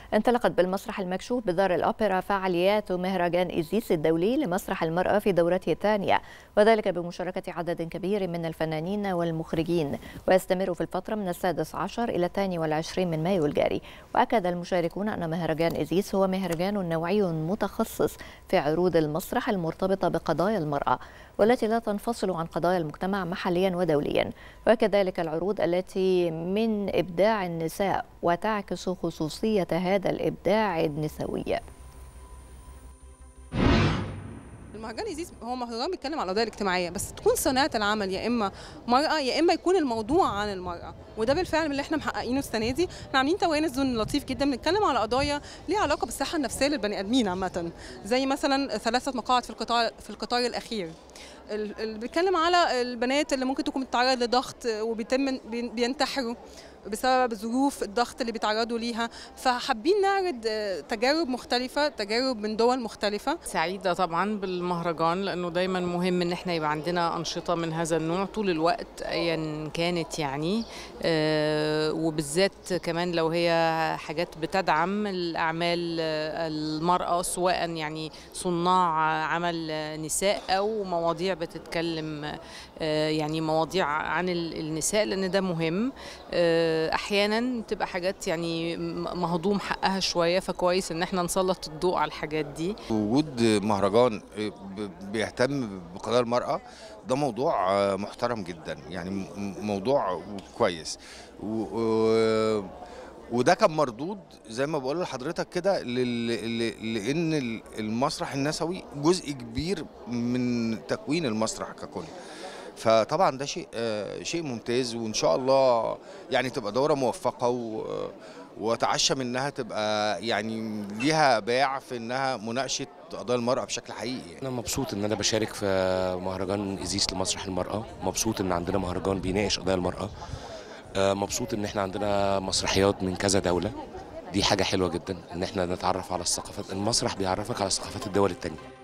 انطلقت بالمسرح المكشوف بدار الأوبرا فعاليات مهرجان إيزيس الدولي لمسرح المرأة في دورته الثانية وذلك بمشاركة عدد كبير من الفنانين والمخرجين ويستمر في الفترة من السادس عشر إلى الثاني والعشرين من مايو الجاري وأكد المشاركون أن مهرجان إيزيس هو مهرجان نوعي متخصص في عروض المسرح المرتبطة بقضايا المرأة والتي لا تنفصل عن قضايا المجتمع محليا ودوليا وكذلك العروض التي من إبداع النساء وتعكس خصوصية هذا الإبداع النسوي المهرجان يزيد هو مهرجان بيتكلم على القضايا الاجتماعيه بس تكون صناعه العمل يا اما مراه يا اما يكون الموضوع عن المراه وده بالفعل من اللي احنا محققينه السنه دي احنا عاملين توانس زون لطيف جدا بنتكلم على قضايا ليها علاقه بالصحه النفسيه للبني ادمين عامه زي مثلا ثلاثه مقاعد في القطار في القطار الاخير اللي بيتكلم على البنات اللي ممكن تكون بتتعرض لضغط وبيتم بينتحروا بسبب ظروف الضغط اللي بيتعرضوا ليها فحابين نعرض تجارب مختلفة تجارب من دول مختلفة سعيدة طبعا بالمهرجان لأنه دايما مهم إن احنا يبقى عندنا أنشطة من هذا النوع طول الوقت أيا كانت يعني وبالذات كمان لو هي حاجات بتدعم الأعمال المرأة سواء يعني صناع عمل نساء أو مواضيع بتتكلم يعني مواضيع عن النساء لأن ده مهم احيانا تبقى حاجات يعني مهضوم حقها شويه فكويس ان احنا نسلط الضوء على الحاجات دي وجود مهرجان بيهتم بقضايا المراه ده موضوع محترم جدا يعني موضوع كويس وده كان مردود زي ما بقول لحضرتك كده لان المسرح النسوي جزء كبير من تكوين المسرح ككل فطبعا ده شيء شيء ممتاز وان شاء الله يعني تبقى دوره موفقه و واتعشى منها تبقى يعني ليها باع في انها مناقشه قضايا المراه بشكل حقيقي انا مبسوط ان انا بشارك في مهرجان ازيس لمسرح المراه مبسوط ان عندنا مهرجان بيناقش قضايا المراه مبسوط ان احنا عندنا مسرحيات من كذا دوله دي حاجه حلوه جدا ان احنا نتعرف على الثقافات المسرح بيعرفك على ثقافات الدول التانيه